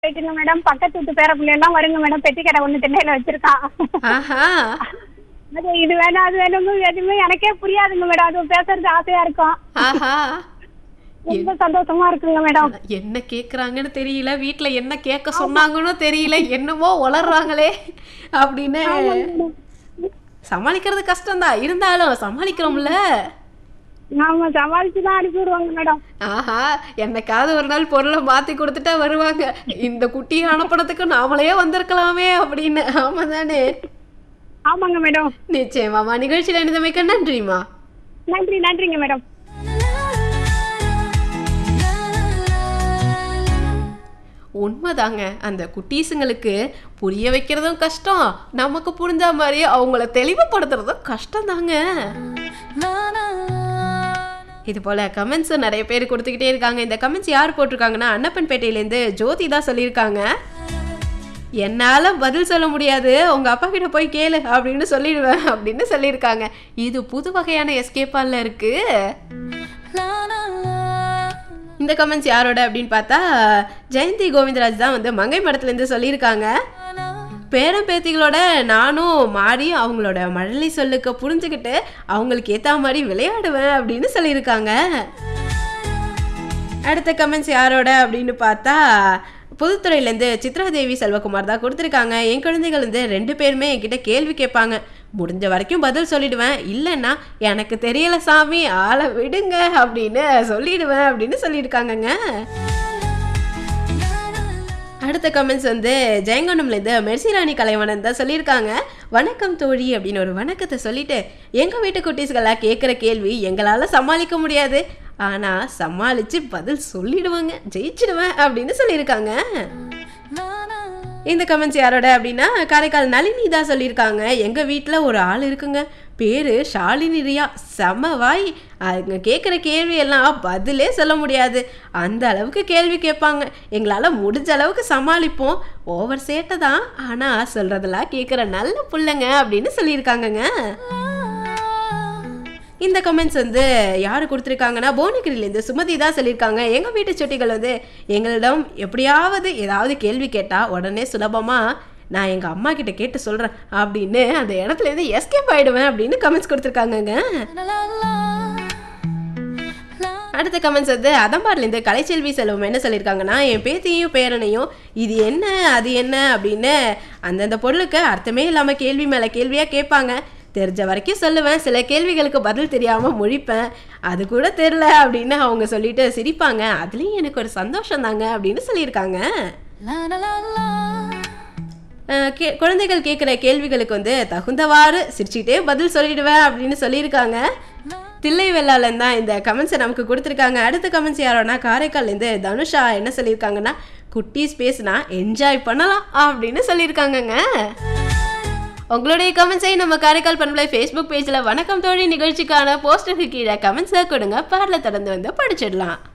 போயிட்டுங்க madam பக்கத்து வீட்டு பேர பிள்ளை எல்லாம் வருங்க மேடம் பெட்டி கடை ஒண்ணு திண்ணையில வச்சிருக்கான் ஆஹா அது இது வேணும் அது வேணுங்க எதுவுமே எனக்கே புரியாதுங்க மேடம் அது பேசுறது ஆசையா இருக்கும் ஆஹா ரொம்ப சந்தோஷமா இருக்குங்க மேடம் என்ன கேக்குறாங்கன்னு தெரியல வீட்ல என்ன கேட்க சொன்னாங்கன்னு தெரியல என்னமோ வளர்றாங்களே அப்படின்னு சமாளிக்கிறது கஷ்டம்தான் இருந்தாலும் சமாளிக்கிறோம்ல நாம சமாளிச்சு தான் அனுப்பி விடுவாங்க மேடம் ஆஹா என்னைக்காவது ஒரு நாள் பொருளை மாத்தி கொடுத்துட்டா வருவாங்க இந்த குட்டியை அனுப்புறதுக்கு நாமளே வந்திருக்கலாமே அப்படின்னு ஆமா தானே ஆமாங்க மேடம் நிச்சயமாமா நிகழ்ச்சியில இணைந்தமைக்க நன்றிமா நன்றி நன்றிங்க மேடம் உண்மைதாங்க அந்த குட்டீஸுங்களுக்கு புரிய வைக்கிறதும் கஷ்டம் நமக்கு புரிஞ்ச மாதிரி அவங்கள தெளிவுபடுத்துறதும் கஷ்டம் தாங்க இது போல கமெண்ட்ஸ் நிறைய பேர் கொடுத்துக்கிட்டே இருக்காங்க இந்த கமெண்ட்ஸ் யார் போட்டிருக்காங்கன்னா அன்னப்பன்பேட்டையிலேருந்து ஜோதி தான் சொல்லியிருக்காங்க என்னால் பதில் சொல்ல முடியாது உங்கள் அப்பா கிட்ட போய் கேளு அப்படின்னு சொல்லிடுவேன் அப்படின்னு சொல்லியிருக்காங்க இது புது வகையான எஸ்கேப்பால இருக்கு இந்த கமெண்ட்ஸ் யாரோட அப்படின்னு பார்த்தா ஜெயந்தி கோவிந்தராஜ் தான் வந்து மங்கை மடத்துலேருந்து சொல்லியிருக்காங்க பேரன் பேத்திகளோட நானும் மாறி அவங்களோட மழலை சொல்லுக்க புரிஞ்சுக்கிட்டு அவங்களுக்கு ஏற்ற மாதிரி விளையாடுவேன் அப்படின்னு சொல்லியிருக்காங்க அடுத்த கமெண்ட்ஸ் யாரோட அப்படின்னு பார்த்தா புதுத்துறையிலேருந்து சித்ராதேவி செல்வகுமார் தான் கொடுத்துருக்காங்க என் குழந்தைகள் வந்து ரெண்டு பேருமே என்கிட்ட கேள்வி கேட்பாங்க முடிஞ்ச வரைக்கும் பதில் சொல்லிடுவேன் இல்லைன்னா எனக்கு தெரியல சாமி ஆளை விடுங்க அப்படின்னு சொல்லிடுவேன் அப்படின்னு சொல்லியிருக்காங்கங்க அடுத்த கமெண்ட்ஸ் வந்து ஜெயங்கொண்டம்லேருந்து மெர்சிராணி கலைவனன் தான் சொல்லியிருக்காங்க வணக்கம் தோழி அப்படின்னு ஒரு வணக்கத்தை சொல்லிட்டு எங்கள் வீட்டு குட்டீஸ்களாக கேட்குற கேள்வி எங்களால் சமாளிக்க முடியாது ஆனால் சமாளித்து பதில் சொல்லிடுவாங்க ஜெயிச்சிடுவேன் அப்படின்னு சொல்லியிருக்காங்க இந்த கமெண்ட்ஸ் யாரோட அப்படின்னா காரைக்கால் நளினி தான் சொல்லியிருக்காங்க எங்கள் வீட்டில் ஒரு ஆள் இருக்குங்க பேர் ஷாலினி ரியா செம வாய் அவங்க கேட்குற கேள்வி எல்லாம் பதிலே சொல்ல முடியாது அந்த அளவுக்கு கேள்வி கேட்பாங்க எங்களால் முடிஞ்ச அளவுக்கு சமாளிப்போம் ஓவர் சேட்டை தான் ஆனால் சொல்கிறதெல்லாம் கேட்குற நல்ல பிள்ளைங்க அப்படின்னு சொல்லியிருக்காங்கங்க இந்த கமெண்ட்ஸ் வந்து யார் கொடுத்துருக்காங்கன்னா போனகிரிலேருந்து சுமதி தான் சொல்லியிருக்காங்க எங்கள் வீட்டு சுட்டிகள் வந்து எங்களிடம் எப்படியாவது ஏதாவது கேள்வி கேட்டால் உடனே சுலபமாக நான் எங்கள் அம்மா கிட்ட கேட்டு சொல்கிறேன் அப்படின்னு அந்த இடத்துலேருந்து எஸ்கேப் ஆகிடுவேன் அப்படின்னு கமெண்ட்ஸ் கொடுத்துருக்காங்கங்க அடுத்த கமெண்ட்ஸ் வந்து அதம்பார்லேருந்து கலைச்செல்வி செல்வம் என்ன சொல்லியிருக்காங்கன்னா என் பேத்தியும் பேரனையும் இது என்ன அது என்ன அப்படின்னு அந்தந்த பொருளுக்கு அர்த்தமே இல்லாமல் கேள்வி மேலே கேள்வியாக கேட்பாங்க தெரிஞ்ச வரைக்கும் சொல்லுவேன் சில கேள்விகளுக்கு பதில் தெரியாமல் முழிப்பேன் அது கூட தெரில அப்படின்னு அவங்க சொல்லிட்டு சிரிப்பாங்க அதுலேயும் எனக்கு ஒரு சந்தோஷம் தாங்க அப்படின்னு சொல்லியிருக்காங்க அஹ் கே குழந்தைகள் கேட்குற கேள்விகளுக்கு வந்து தகுந்தவாறு சிரிச்சுக்கிட்டே பதில் சொல்லிடுவேன் அப்படின்னு சொல்லியிருக்காங்க தில்லை வெள்ளாளன் தான் இந்த கமெண்ட்ஸை நமக்கு கொடுத்துருக்காங்க அடுத்த கமெண்ட்ஸ் யாரோனா காரைக்கால்லேருந்து தனுஷா என்ன சொல்லியிருக்காங்கன்னா குட்டீஸ் பேசுனா என்ஜாய் பண்ணலாம் அப்படின்னு சொல்லியிருக்காங்கங்க உங்களுடைய கமெண்ட்ஸை நம்ம காரைக்கால் பண்பலை ஃபேஸ்புக் பேஜில் வணக்கம் தோழி நிகழ்ச்சிக்கான போஸ்டருக்கு கீழே கமெண்ட்ஸை கொடுங்க பாடல தொடர்ந்து வந்து படிச்சிடலாம்